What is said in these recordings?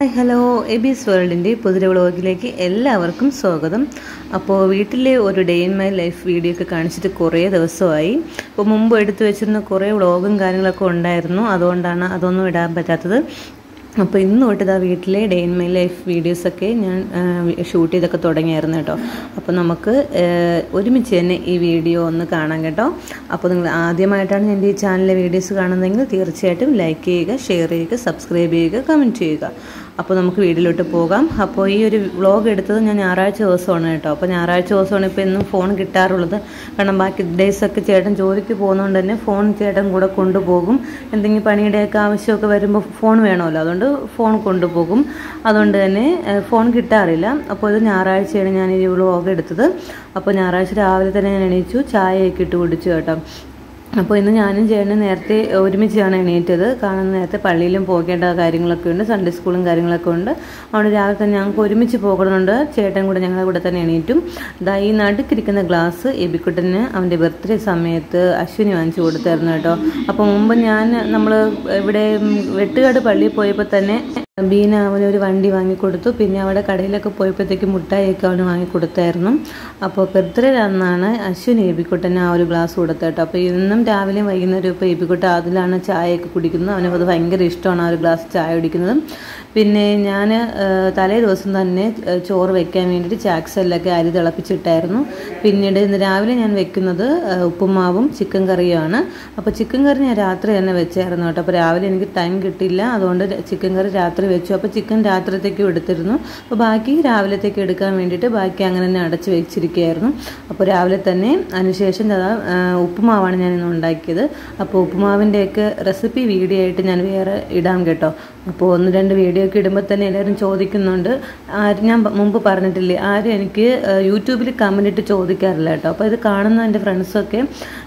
hi hello എബീസ് വേൾഡിൻ്റെ പുതിയ വ്ളോഗിലേക്ക് എല്ലാവർക്കും സ്വാഗതം അപ്പോൾ വീട്ടിലെ ഒരു day in my life video ഒക്കെ കാണിച്ചിട്ട് കുറേ ദിവസമായി അപ്പോൾ മുമ്പ് എടുത്തു വെച്ചിരുന്ന കുറേ വ്ളോഗും കാര്യങ്ങളൊക്കെ ഉണ്ടായിരുന്നു അതുകൊണ്ടാണ് അതൊന്നും ഇടാൻ പറ്റാത്തത് അപ്പോൾ ഇന്ന് തൊട്ട് ഇതാ വീട്ടിലെ ഡേ ഇൻ മൈ ലൈഫ് വീഡിയോസൊക്കെ ഞാൻ ഷൂട്ട് ചെയ്തൊക്കെ തുടങ്ങിയായിരുന്നു കേട്ടോ അപ്പോൾ നമുക്ക് ഒരുമിച്ച് തന്നെ ഈ വീഡിയോ ഒന്ന് കാണാം കേട്ടോ അപ്പോൾ നിങ്ങൾ ആദ്യമായിട്ടാണ് എൻ്റെ ഈ ചാനലിലെ വീഡിയോസ് കാണുന്നതെങ്കിൽ തീർച്ചയായിട്ടും ലൈക്ക് ചെയ്യുക ഷെയർ ചെയ്യുക സബ്സ്ക്രൈബ് ചെയ്യുക കമൻറ്റ് ചെയ്യുക അപ്പോൾ നമുക്ക് വീട്ടിലോട്ട് പോകാം അപ്പോൾ ഈ ഒരു വ്ളോഗ് എടുത്തത് ഞാൻ ഞായറാഴ്ച ദിവസമാണ് കേട്ടോ അപ്പോൾ ഞായറാഴ്ച ദിവസമാണ് ഇപ്പോൾ എന്നും ഫോൺ കിട്ടാറുള്ളത് കാരണം ബാക്കി ഡേയ്സൊക്കെ ചേട്ടൻ ജോലിക്ക് പോകുന്നതുകൊണ്ട് തന്നെ ഫോൺ ചേട്ടൻ കൂടെ കൊണ്ടുപോകും എന്തെങ്കിലും പണിയുടെയൊക്കെ ആവശ്യമൊക്കെ വരുമ്പോൾ ഫോൺ വേണമല്ലോ അതുകൊണ്ട് ഫോൺ കൊണ്ടുപോകും അതുകൊണ്ട് തന്നെ ഫോൺ കിട്ടാറില്ല അപ്പോൾ ഇത് ഞായറാഴ്ചയാണ് ഞാൻ ഈ വ്ളോഗ് എടുത്തത് അപ്പോൾ ഞായറാഴ്ച രാവിലെ തന്നെ ഞാൻ എണീച്ചു ചായയൊക്കെ ഇട്ട് കുടിച്ചു കേട്ടോ അപ്പോൾ ഇന്ന് ഞാനും ചേട്ടനും നേരത്തെ ഒരുമിച്ചാണ് എണീറ്റത് കാരണം നേരത്തെ പള്ളിയിലും പോകേണ്ട കാര്യങ്ങളൊക്കെ ഉണ്ട് സൺഡേ സ്കൂളും കാര്യങ്ങളൊക്കെ ഉണ്ട് അതുകൊണ്ട് രാവിലെ തന്നെ ഞങ്ങൾക്ക് ഒരുമിച്ച് പോകണമെന്നുണ്ട് ചേട്ടൻ കൂടെ ഞങ്ങളുടെ കൂടെ തന്നെ എണീറ്റും ഇതാ ഈ നടുക്കിരിക്കുന്ന ഗ്ലാസ് എബിക്കുട്ടന് അവൻ്റെ ബർത്ത്ഡേ സമയത്ത് അശ്വിനി വാങ്ങിച്ചു കൊടുത്തായിരുന്നു കേട്ടോ അപ്പോൾ മുമ്പ് ഞാൻ നമ്മൾ ഇവിടെ വെട്ടുകാട് പള്ളിയിൽ പോയപ്പോൾ തന്നെ ബീന അവന് ഒരു വണ്ടി വാങ്ങിക്കൊടുത്തു പിന്നെ അവിടെ കടയിലൊക്കെ പോയപ്പോഴത്തേക്ക് മുട്ടായിയൊക്കെ അവന് വാങ്ങിക്കൊടുത്തായിരുന്നു അപ്പോൾ ബർത്ത്ഡേ അന്നാണ് അശ്വിന് ഏബിക്കുട്ടന് ആ ഒരു ഗ്ലാസ് കൊടുത്തത് കേട്ടോ അപ്പോൾ ഇന്നും രാവിലെയും വൈകുന്നേരം ഇപ്പോൾ ഏബിക്കുട്ട അതിലാണ് ചായയൊക്കെ കുടിക്കുന്നത് അവനത് ഭയങ്കര ഇഷ്ടമാണ് ആ ഒരു ഗ്ലാസ് ചായ കുടിക്കുന്നത് പിന്നെ ഞാൻ തലേ ദിവസം തന്നെ ചോറ് വെക്കാൻ വേണ്ടിയിട്ട് ചാക്സലിലൊക്കെ അരി തിളപ്പിച്ചിട്ടായിരുന്നു പിന്നീട് ഇന്ന് രാവിലെ ഞാൻ വെക്കുന്നത് ഉപ്പുമാവും ചിക്കൻ കറിയുമാണ് അപ്പോൾ ചിക്കൻ കറി ഞാൻ രാത്രി തന്നെ വെച്ചായിരുന്നു കേട്ടോ അപ്പോൾ രാവിലെ എനിക്ക് ടൈം കിട്ടില്ല അതുകൊണ്ട് ചിക്കൻ കറി രാത്രി വെച്ചു അപ്പോൾ ചിക്കൻ രാത്രിത്തേക്കും എടുത്തിരുന്നു അപ്പോൾ ബാക്കി രാവിലത്തേക്ക് എടുക്കാൻ വേണ്ടിയിട്ട് ബാക്കി അങ്ങനെ തന്നെ അടച്ച് വെച്ചിരിക്കുകയായിരുന്നു അപ്പോൾ രാവിലെ തന്നെ അതിനുശേഷം ഉപ്പുമാവാണ് ഞാൻ ഇന്ന് ഉണ്ടാക്കിയത് അപ്പോൾ ഉപ്പുമാവിൻ്റെയൊക്കെ റെസിപ്പി വീഡിയോ ആയിട്ട് ഞാൻ വേറെ ഇടാം കേട്ടോ അപ്പോൾ ഒന്ന് രണ്ട് വീഡിയോ ഒക്കെ ഇടുമ്പോൾ തന്നെ എല്ലാവരും ചോദിക്കുന്നുണ്ട് ആരും ഞാൻ മുമ്പ് പറഞ്ഞിട്ടില്ലേ ആരും എനിക്ക് യൂട്യൂബിൽ കമൻ്റ് ഇട്ട് ചോദിക്കാറില്ല കേട്ടോ അപ്പോൾ ഇത് കാണുന്ന എൻ്റെ ഫ്രണ്ട്സൊക്കെ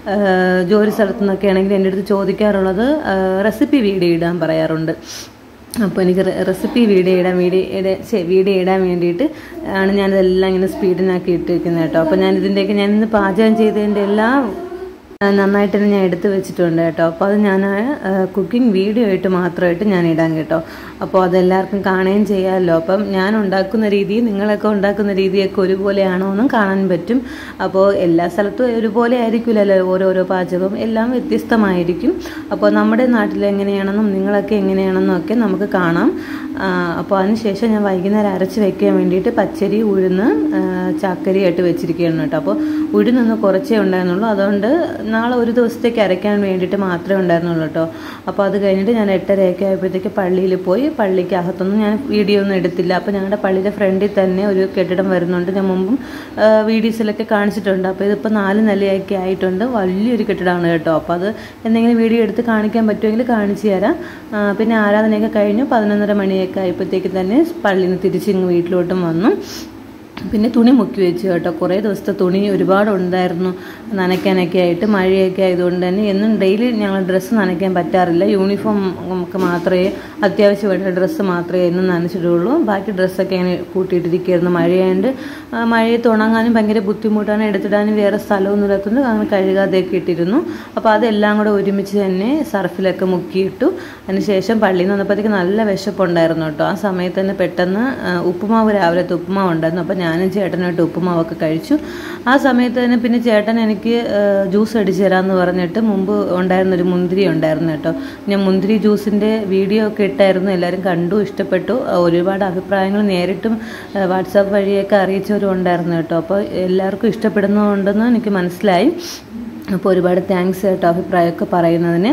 ജോലി സ്ഥലത്തു നിന്നൊക്കെ ആണെങ്കിൽ എൻ്റെ അടുത്ത് ചോദിക്കാറുള്ളത് റെസിപ്പി വീഡിയോ ഇടാൻ പറയാറുണ്ട് അപ്പോൾ എനിക്ക് റെസിപ്പി വീഡിയോ ഇടാൻ വീഡിയോ വീഡിയോ ഇടാൻ വേണ്ടിയിട്ട് ആണ് ഞാനിതെല്ലാം ഇങ്ങനെ സ്പീഡിനാക്കി ഇട്ടിരിക്കുന്നത് കേട്ടോ അപ്പോൾ ഞാൻ ഇതിൻ്റെയൊക്കെ ഞാൻ ഇന്ന് പാചകം ചെയ്തതിൻ്റെ എല്ലാ നന്നായിട്ട് തന്നെ ഞാൻ എടുത്ത് വെച്ചിട്ടുണ്ട് കേട്ടോ അപ്പോൾ അത് ഞാൻ കുക്കിംഗ് വീഡിയോ ആയിട്ട് മാത്രമായിട്ട് ഞാൻ ഇടാൻ കേട്ടോ അപ്പോൾ അതെല്ലാവർക്കും കാണുകയും ചെയ്യാമല്ലോ അപ്പം ഞാൻ ഉണ്ടാക്കുന്ന രീതി നിങ്ങളൊക്കെ ഉണ്ടാക്കുന്ന രീതിയൊക്കെ ഒരുപോലെയാണോ എന്നും കാണാൻ പറ്റും അപ്പോൾ എല്ലാ സ്ഥലത്തും ഒരുപോലെ ആയിരിക്കില്ലല്ലോ ഓരോരോ പാചകവും എല്ലാം വ്യത്യസ്തമായിരിക്കും അപ്പോൾ നമ്മുടെ നാട്ടിൽ എങ്ങനെയാണെന്നും നിങ്ങളൊക്കെ എങ്ങനെയാണെന്നും ഒക്കെ നമുക്ക് കാണാം അപ്പോൾ അതിനുശേഷം ഞാൻ വൈകുന്നേരം അരച്ച് വെക്കാൻ വേണ്ടിയിട്ട് പച്ചരി ഉഴുന്ന് ചാക്കരിയായിട്ട് വെച്ചിരിക്കുകയാണ് കേട്ടോ അപ്പോൾ ഉഴുന്നൊന്ന് കുറച്ചേ ഉണ്ടായിരുന്നുള്ളൂ അതുകൊണ്ട് നാളെ ഒരു ദിവസത്തേക്ക് അരയ്ക്കാൻ വേണ്ടിയിട്ട് മാത്രമേ ഉണ്ടായിരുന്നുള്ളൂ കേട്ടോ അപ്പോൾ അത് കഴിഞ്ഞിട്ട് ഞാൻ എട്ടരയൊക്കെ ആയപ്പോഴത്തേക്ക് പള്ളിയിൽ പോയി പള്ളിക്ക് അകത്തൊന്നും ഞാൻ വീഡിയോ ഒന്നും എടുത്തില്ല അപ്പോൾ ഞങ്ങളുടെ പള്ളിയുടെ ഫ്രണ്ടിൽ തന്നെ ഒരു കെട്ടിടം വരുന്നുണ്ട് ഞാൻ മുമ്പും വീഡിയോസിലൊക്കെ കാണിച്ചിട്ടുണ്ട് അപ്പോൾ ഇതിപ്പോൾ നാല് നിലയൊക്കെ ആയിട്ടുണ്ട് വലിയൊരു കെട്ടിടമാണ് കേട്ടോ അപ്പോൾ അത് എന്തെങ്കിലും വീഡിയോ എടുത്ത് കാണിക്കാൻ പറ്റുമെങ്കിൽ കാണിച്ചു തരാം പിന്നെ ആരാധനയൊക്കെ കഴിഞ്ഞു പതിനൊന്നര മണിയൊക്കെ ആയപ്പോഴത്തേക്ക് തന്നെ പള്ളിയിൽ നിന്ന് തിരിച്ചിങ്ങ് വീട്ടിലോട്ടും വന്നു പിന്നെ തുണി മുക്കി വെച്ചു കേട്ടോ കുറേ ദിവസത്തെ തുണി ഒരുപാട് ഉണ്ടായിരുന്നു നനയ്ക്കാനൊക്കെ ആയിട്ട് മഴയൊക്കെ ആയതുകൊണ്ട് തന്നെ എന്നും ഡെയിലി ഞങ്ങൾ ഡ്രസ്സ് നനയ്ക്കാൻ പറ്റാറില്ല യൂണിഫോം ഒക്കെ മാത്രമേ അത്യാവശ്യമായിട്ട് ഡ്രസ്സ് മാത്രമേ എന്നും നനച്ചിട്ടുള്ളൂ ബാക്കി ഡ്രസ്സൊക്കെ അങ്ങനെ കൂട്ടിയിട്ടിരിക്കുകയായിരുന്നു മഴയായതുകൊണ്ട് മഴയത്ത് ഉണങ്ങാനും ഭയങ്കര ബുദ്ധിമുട്ടാണ് എടുത്തിടാനും വേറെ സ്ഥലമൊന്നും ഇല്ലാത്തതുകൊണ്ട് അങ്ങനെ കഴുകാതെയൊക്കെ ഇട്ടിരുന്നു അപ്പോൾ അതെല്ലാം കൂടെ ഒരുമിച്ച് തന്നെ സർഫിലൊക്കെ മുക്കിയിട്ടു അതിനുശേഷം പള്ളിയിൽ നിന്ന് വന്നപ്പോഴത്തേക്ക് നല്ല വിശപ്പുണ്ടായിരുന്നു കേട്ടോ ആ സമയത്ത് തന്നെ പെട്ടെന്ന് ഉപ്പുമാവ് രാവിലത്തെ ഉപ്പുമാവ് ഉണ്ടായിരുന്നു അപ്പോൾ ഞാനും ചേട്ടനായിട്ട് ഉപ്പുമാവൊക്കെ കഴിച്ചു ആ സമയത്ത് തന്നെ പിന്നെ ചേട്ടൻ എനിക്ക് ജ്യൂസ് അടിച്ചു തരാമെന്ന് പറഞ്ഞിട്ട് മുമ്പ് ഉണ്ടായിരുന്നൊരു മുന്തിരി ഉണ്ടായിരുന്നു കേട്ടോ ഞാൻ മുന്തിരി ജ്യൂസിൻ്റെ വീഡിയോ ഒക്കെ ഇട്ടായിരുന്നു എല്ലാവരും കണ്ടു ഇഷ്ടപ്പെട്ടു ഒരുപാട് അഭിപ്രായങ്ങൾ നേരിട്ടും വാട്സാപ്പ് വഴിയൊക്കെ അറിയിച്ചവരും ഉണ്ടായിരുന്നു കേട്ടോ അപ്പോൾ എല്ലാവർക്കും ഇഷ്ടപ്പെടുന്നുണ്ടെന്ന് എനിക്ക് മനസ്സിലായി അപ്പോൾ ഒരുപാട് താങ്ക്സ് കേട്ടോ അഭിപ്രായമൊക്കെ പറയുന്നതിന്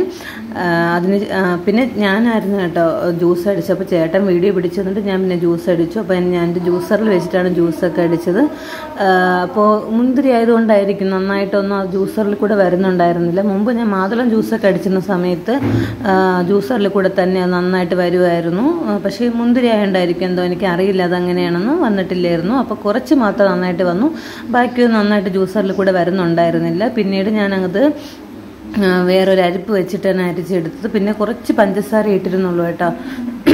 അതിന് പിന്നെ ഞാനായിരുന്നു കേട്ടോ ജ്യൂസ് അടിച്ചപ്പോൾ ചേട്ടൻ വീഡിയോ പിടിച്ചു തന്നിട്ട് ഞാൻ പിന്നെ ജ്യൂസ് അടിച്ചു അപ്പോൾ ഞാൻ എൻ്റെ ജ്യൂസറിൽ വെച്ചിട്ടാണ് ജ്യൂസൊക്കെ അടിച്ചത് അപ്പോൾ മുന്തിരി ആയതുകൊണ്ടായിരിക്കും നന്നായിട്ടൊന്നും ആ ജ്യൂസറിൽ കൂടെ വരുന്നുണ്ടായിരുന്നില്ല മുമ്പ് ഞാൻ മാതുളം ജ്യൂസൊക്കെ അടിച്ചിരുന്ന സമയത്ത് ജ്യൂസറിൽ കൂടെ തന്നെ നന്നായിട്ട് വരുമായിരുന്നു പക്ഷേ മുന്തിരി ആയതുകൊണ്ടായിരിക്കും എന്തോ എനിക്ക് അറിയില്ല അതങ്ങനെയാണെന്ന് വന്നിട്ടില്ലായിരുന്നു അപ്പോൾ കുറച്ച് മാത്രം നന്നായിട്ട് വന്നു ബാക്കി നന്നായിട്ട് ജ്യൂസറിൽ കൂടെ വരുന്നുണ്ടായിരുന്നില്ല പിന്നീട് ഞാനത് വേറൊരു അരിപ്പ് വെച്ചിട്ടാണ് അരിച്ചെടുത്തത് പിന്നെ കുറച്ച് പഞ്ചസാര ഇട്ടിരുന്നുള്ളൂ കേട്ടോ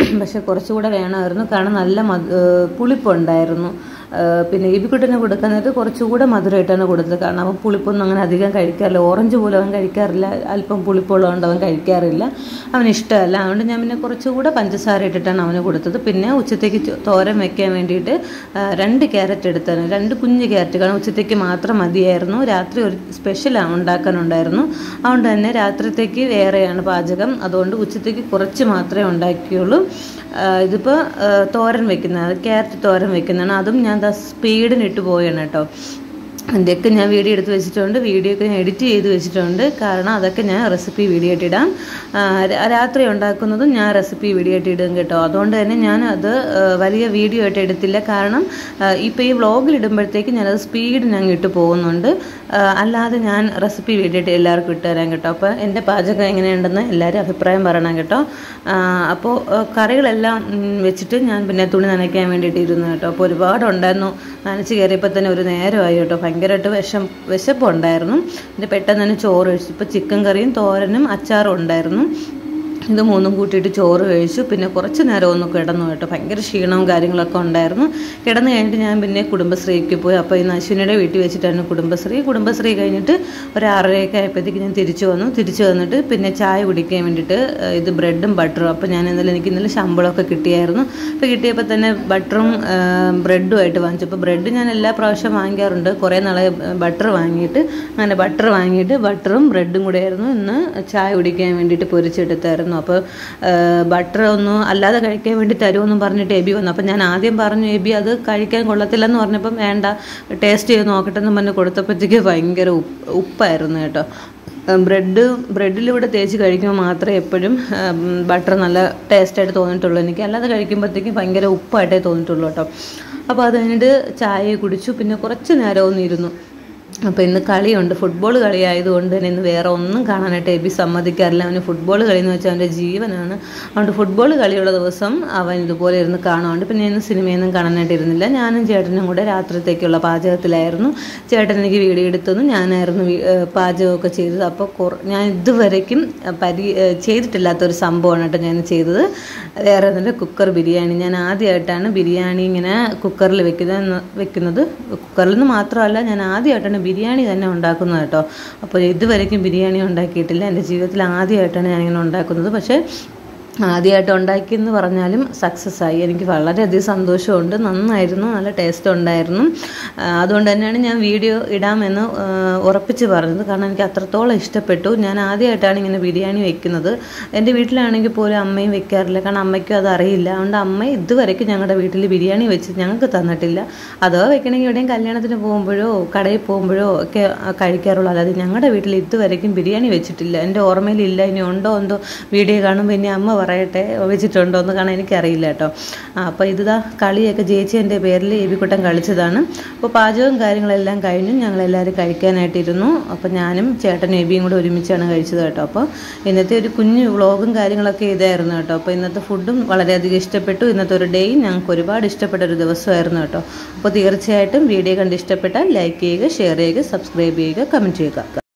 പക്ഷെ കുറച്ചുകൂടെ വേണമായിരുന്നു കാരണം നല്ല മധു ഏഹ് പുളിപ്പുണ്ടായിരുന്നു ഏഹ് പിന്നെ ഇബിക്കുട്ടന് കൊടുക്കാൻ നേരത്ത് കുറച്ചുകൂടെ മധുരമായിട്ടാണ് കൊടുത്തത് കാരണം അവൻ പുളിപ്പൊന്നും അങ്ങനെ അധികം കഴിക്കാറില്ല ഓറഞ്ച് പോലും അവൻ കഴിക്കാറില്ല അല്പം പുളിപ്പുള്ളതുകൊണ്ട് അവൻ കഴിക്കാറില്ല അവന് ഇഷ്ടമല്ല അതുകൊണ്ട് ഞാൻ പിന്നെ കുറച്ചുകൂടെ പഞ്ചസാര ഇട്ടിട്ടാണ് അവന് കൊടുത്തത് പിന്നെ ഉച്ചത്തേക്ക് ചോ- തോരൻ വെക്കാൻ വേണ്ടിയിട്ട് ആ, രണ്ട് ക്യാരറ്റ് എടുത്താണ് രണ്ട് കുഞ്ഞ് ക്യാരറ്റ് കാരണം ഉച്ചത്തേക്ക് മാത്രം മതിയായിരുന്നു രാത്രി ഒരു സ്പെഷ്യൽ ഉണ്ടാക്കാനുണ്ടായിരുന്നു അതുകൊണ്ട് തന്നെ രാത്രിത്തേക്ക് വേറെയാണ് പാചകം അതുകൊണ്ട് ഉച്ചത്തേക്ക് കുറച്ച് മാത്രമേ ഉണ്ടാക്കിയുള്ളൂ ആ, ഇതിപ്പോൾ ആ, തോരൻ വെക്കുന്നത് ക്യാരറ്റ് തോരൻ വെക്കുന്നതാണ് അതും ഞാൻ ദാ സ്പീഡിനിട്ട് പോയാണ് കേട്ടോ അതിൻ്റെയൊക്കെ ഞാൻ വീഡിയോ എടുത്ത് വെച്ചിട്ടുണ്ട് വീഡിയോ ഒക്കെ ഞാൻ എഡിറ്റ് ചെയ്ത് വെച്ചിട്ടുണ്ട് കാരണം അതൊക്കെ ഞാൻ റെസിപ്പി വീഡിയോ ആയിട്ട് ഇടാം ആ, രാ- രാത്രി ഉണ്ടാക്കുന്നതും ഞാൻ റെസിപ്പി വീഡിയോ ആയിട്ട് ഇടും കേട്ടോ അതുകൊണ്ട് തന്നെ ഞാൻ അത് ആ, വലിയ വീഡിയോ ആയിട്ട് എടുത്തില്ല കാരണം ഇപ്പോൾ ഈ വ്ളോഗിൽ ഇടുമ്പോഴത്തേക്ക് ഞാനത് സ്പീഡിന് അങ്ങ് ഇട്ട് പോകുന്നുണ്ട് ആ, അല്ലാതെ ഞാൻ റെസിപ്പി വീഡിയോ ആയിട്ട് എല്ലാവർക്കും ഇട്ട് തരാം കേട്ടോ അപ്പോൾ എൻ്റെ പാചകം എങ്ങനെയുണ്ടെന്ന് എല്ലാവരും അഭിപ്രായം പറയണം കേട്ടോ അപ്പോൾ കറികളെല്ലാം ഉം, വെച്ചിട്ട് ഞാൻ പിന്നെ തുണി നനയ്ക്കാൻ വേണ്ടിയിട്ട് ഇരുന്നു കേട്ടോ അപ്പോൾ ഒരുപാട് ഉണ്ടായിരുന്നു നനച്ച് കയറിയപ്പോൾ തന്നെ ഒരു നേരമായി കേട്ടോ ഭയങ്കരമായിട്ട് വിഷം വിശപ്പുണ്ടായിരുന്നു പിന്നെ പെട്ടെന്ന് തന്നെ ചോറ് കഴിച്ചു ഇപ്പോൾ ചിക്കൻ കറിയും തോരനും അച്ചാറും ഉണ്ടായിരുന്നു ഇത് മൂന്നും കൂട്ടിയിട്ട് ചോറ് കഴിച്ചു പിന്നെ കുറച്ച് നേരം ഒന്ന് കിടന്നു കേട്ടോ ഭയങ്കര ക്ഷീണവും കാര്യങ്ങളൊക്കെ ഉണ്ടായിരുന്നു കിടന്നു കഴിഞ്ഞിട്ട് ഞാൻ പിന്നെ കുടുംബശ്രീക്ക് പോയി അപ്പോൾ ഇന്ന് അശ്വിനിയുടെ വീട്ടിൽ വെച്ചിട്ടായിരുന്നു കുടുംബശ്രീ കുടുംബശ്രീ കഴിഞ്ഞിട്ട് ഒരു ആറരയൊക്കെ ആയപ്പോഴത്തേക്ക് ഞാൻ തിരിച്ചു വന്നു തിരിച്ചു വന്നിട്ട് പിന്നെ ചായ കുടിക്കാൻ വേണ്ടിയിട്ട് ഏഹ്, ഇത് ബ്രെഡും ബട്ടറും അപ്പോൾ ഞാൻ ഇന്നലെ എനിക്ക് ഇന്നലെ ശമ്പളമൊക്കെ കിട്ടിയായിരുന്നു അപ്പോൾ കിട്ടിയപ്പോൾ തന്നെ ബട്ടറും ബ്രെഡും ആയിട്ട് വാങ്ങിച്ചു അപ്പോൾ ബ്രെഡ് ഞാൻ എല്ലാ പ്രാവശ്യം വാങ്ങിക്കാറുണ്ട് കുറേ നാളെ ബട്ടർ വാങ്ങിയിട്ട് അങ്ങനെ ബട്ടർ വാങ്ങിയിട്ട് ബട്ടറും ബ്രെഡും കൂടെ ആയിരുന്നു ഇന്ന് ചായ കുടിക്കാൻ വേണ്ടിയിട്ട് പൊരിച്ചെടുത്തായിരുന്നു അപ്പോൾ ബട്ടർ ഒന്നും അല്ലാതെ കഴിക്കാൻ വേണ്ടി തരുമെന്നും പറഞ്ഞിട്ട് എബി വന്നു അപ്പോൾ ഞാൻ ആദ്യം പറഞ്ഞു എബി അത് കഴിക്കാൻ കൊള്ളത്തില്ലെന്ന് പറഞ്ഞപ്പം വേണ്ട ടേസ്റ്റ് ചെയ്ത് നോക്കട്ടെ എന്ന് പറഞ്ഞ് കൊടുത്തപ്പോഴത്തേക്ക് ഭയങ്കര ഉപ്പ് ഉപ്പായിരുന്നു കേട്ടോ ബ്രെഡ് ബ്രെഡിലൂടെ തേച്ച് കഴിക്കുമ്പോൾ മാത്രമേ എപ്പോഴും ബട്ടർ നല്ല ടേസ്റ്റായിട്ട് തോന്നിയിട്ടുള്ളൂ എനിക്ക് അല്ലാതെ കഴിക്കുമ്പോഴത്തേക്കും ഭയങ്കര ഉപ്പായിട്ടേ തോന്നിയിട്ടുള്ളൂ കേട്ടോ അപ്പോൾ അത് കഴിഞ്ഞിട്ട് ചായ കുടിച്ചു പിന്നെ കുറച്ച് നേരം ഒന്ന് ഇരുന്നു അപ്പോൾ ഇന്ന് കളിയുണ്ട് ഫുട്ബോൾ കളി ആയതുകൊണ്ട് തന്നെ ഇന്ന് വേറെ ഒന്നും കാണാനായിട്ട് എബി സമ്മതിക്കാറില്ല അവന് ഫുട്ബോൾ കളി എന്ന് വെച്ചാൽ അവൻ്റെ ജീവനാണ് അതുകൊണ്ട് ഫുട്ബോൾ കളിയുള്ള ദിവസം അവൻ ഇതുപോലെ ഇരുന്ന് കാണുന്നുണ്ട് പിന്നെ ഇന്ന് സിനിമയൊന്നും കാണാനായിട്ട് ഇരുന്നില്ല ഞാനും ചേട്ടനും കൂടെ രാത്രിത്തേക്കുള്ള പാചകത്തിലായിരുന്നു ചേട്ടൻ എനിക്ക് വീഡിയോ എടുത്തതും ഞാനായിരുന്നു വീ- ഏഹ് പാചകമൊക്കെ ചെയ്തത് അപ്പോൾ കുറ ഞാൻ ഇതുവരയ്ക്കും പരി ഏഹ് ചെയ്തിട്ടില്ലാത്തൊരു സംഭവമാണ് കേട്ടോ ഞാൻ ചെയ്തത് വേറെ ഒന്നുമില്ല കുക്കർ ബിരിയാണി ഞാൻ ആദ്യമായിട്ടാണ് ബിരിയാണി ഇങ്ങനെ കുക്കറിൽ വെക്കുന്നത് വെക്കുന്നത് കുക്കറിൽ നിന്ന് മാത്രമല്ല ഞാൻ ആദ്യമായിട്ടാണ് ബിരിയാണി തന്നെ ഉണ്ടാക്കുന്നത് കേട്ടോ അപ്പോൾ ഇതുവരയ്ക്കും ബിരിയാണി ഉണ്ടാക്കിയിട്ടില്ല എൻ്റെ ജീവിതത്തിൽ ആദ്യമായിട്ടാണ് ഞാനിങ്ങനെ ഉണ്ടാക്കുന്നത് പക്ഷേ ആദ്യമായിട്ട് ഉണ്ടാക്കിയെന്ന് പറഞ്ഞാലും സക്സസ് ആയി എനിക്ക് വളരെയധികം സന്തോഷമുണ്ട് നന്നായിരുന്നു നല്ല ടേസ്റ്റ് ഉണ്ടായിരുന്നു ആ, അതുകൊണ്ട് തന്നെയാണ് ഞാൻ വീഡിയോ ഇടാമെന്ന് ആ, ഉറപ്പിച്ച് പറഞ്ഞത് കാരണം എനിക്ക് അത്രത്തോളം ഇഷ്ടപ്പെട്ടു ഞാൻ ആദ്യമായിട്ടാണ് ഇങ്ങനെ ബിരിയാണി വെക്കുന്നത് എൻ്റെ വീട്ടിലാണെങ്കിൽ പോലും അമ്മയും വെക്കാറില്ല കാരണം അമ്മയ്ക്കും അത് അറിയില്ല അതുകൊണ്ട് അമ്മ ഇതുവരെയ്ക്കും ഞങ്ങളുടെ വീട്ടിൽ ബിരിയാണി വെച്ച് ഞങ്ങൾക്ക് തന്നിട്ടില്ല അഥവാ വെക്കണമെങ്കിൽ എവിടെയും കല്യാണത്തിന് പോകുമ്പോഴോ കടയിൽ പോകുമ്പോഴോ ഒക്കെ കഴിക്കാറുള്ളൂ അല്ലാതെ ഞങ്ങളുടെ വീട്ടിൽ ഇതുവരെയ്ക്കും ബിരിയാണി വെച്ചിട്ടില്ല എൻ്റെ ഓർമ്മയിലില്ല ഇനി ഉണ്ടോ എന്തോ വീഡിയോ കാണുമ്പോൾ ഇനി അമ്മ പറയട്ടെ വെച്ചിട്ടുണ്ടോ എന്ന് കാണാൻ എനിക്കറിയില്ല കേട്ടോ ആ, അപ്പോൾ ഇതാ കളിയൊക്കെ ജയിച്ചതിൻ്റെ പേരിൽ എബിക്കുട്ടൻ കളിച്ചതാണ് അപ്പോൾ പാചകവും കാര്യങ്ങളെല്ലാം കഴിഞ്ഞു ഞങ്ങളെല്ലാവരും കഴിക്കാനായിട്ടിരുന്നു അപ്പോൾ ഞാനും ചേട്ടനും എബിയും കൂടെ ഒരുമിച്ചാണ് കഴിച്ചത് കേട്ടോ അപ്പോൾ ഇന്നത്തെ ഒരു കുഞ്ഞു വ്ളോഗും കാര്യങ്ങളൊക്കെ ഇതായിരുന്നു കേട്ടോ അപ്പോൾ ഇന്നത്തെ ഫുഡും വളരെയധികം ഇഷ്ടപ്പെട്ടു ഇന്നത്തെ ഒരു ഡേയും ഞങ്ങൾക്ക് ഒരുപാട് ഇഷ്ടപ്പെട്ട ഒരു ദിവസമായിരുന്നു കേട്ടോ അപ്പോൾ തീർച്ചയായിട്ടും വീഡിയോ കണ്ട് ഇഷ്ടപ്പെട്ടാൽ ലൈക്ക് ചെയ്യുക ഷെയർ ചെയ്യുക സബ്സ്ക്രൈബ് ചെയ്യുക കമൻറ്റ് ചെയ്യുക